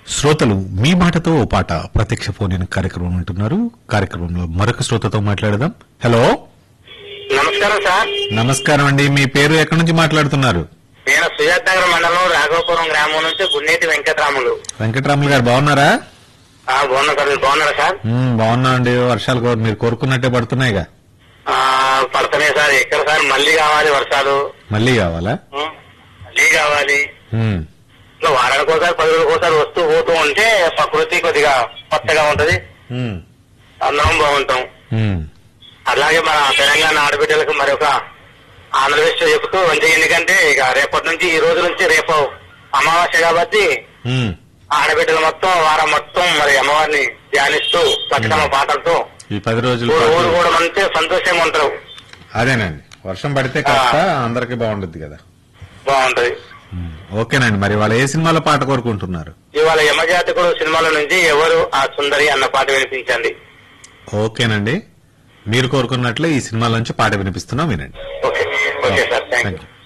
శ్రోతలు మీ మాటతో ఓ పాట ప్రత్యక్ష ఫోన్ ఇన్ కార్యక్రమం ఉంటున్నారు కార్యక్రమంలో మరొక శ్రోతతో మాట్లాడదాం హలో నమస్కారం సార్ నమస్కారం అండి మీ పేరు ఎక్కడి నుంచి మాట్లాడుతున్నారు నేను సుజాత్ నగర్ మండలం రాఘవపురం గ్రామం నుంచి గున్నేటి వెంకటరాములు వెంకటరాములు గారు బాగున్నారా ఆ, బాగున్నా సార్ మీరు బాగున్నారా సార్ మ్మ్, బాగున్నామండి వర్షాలు కో- మీరు కోరుకున్నట్టే పడుతున్నాయిగా ఆ, పడుతున్నాయి సార్ ఎక్కడ సార్ మళ్ళీ కావాలి వర్షాలు మళ్ళీ కావాలా ఉం? మళ్ళీ కావాలి మ్మ్, ఇట్లా వారానికి ఒకసారి పది రోజులకు ఒకసారి వస్తూ పోతూ ఉంటే ప్రకృతి కొద్దిగా కొత్తగా ఉంటది మ్మ్, అందరం బాగుంటాం మ్మ్. అలాగే మన తెలంగాణ ఆడబిడ్డలకు మరి ఒక ఆంధ్రప్రదేశ్ చెబుతూ మంచిగా ఎందుకంటే ఇక రేపటి నుంచి ఈ రోజు నుంచి రేపు అమావాస్య కాబట్టి మ్మ్. ఆడబిడ్డలు మొత్తం వారం మొత్తం మరి అమ్మవారిని ధ్యానిస్తూ బతుకమ్మ పాటలతో ఈ పది రోజుల ఊరు ఊరు పాటు కూడా మంచి సంతోషంగా ఉంటారు అదేనండి వర్షం పడితే కాస్త అందరికి బాగుంటుంది కదా బాగుంటది మ్మ్. ఓకేనండి మరి వాళ్ళ ఏ సినిమాలో పాట కోరుకుంటున్నారు ఇవాళ యమజాతకుడు సినిమాల నుంచి ఎవరు ఆ సుందరి అన్న పాట వినిపించండి ఓకేనండి మీరు కోరుకున్నట్లే ఈ సినిమాలోంచి పాట వినిపిస్తున్నాం వినండి okay okay sir thank you thank you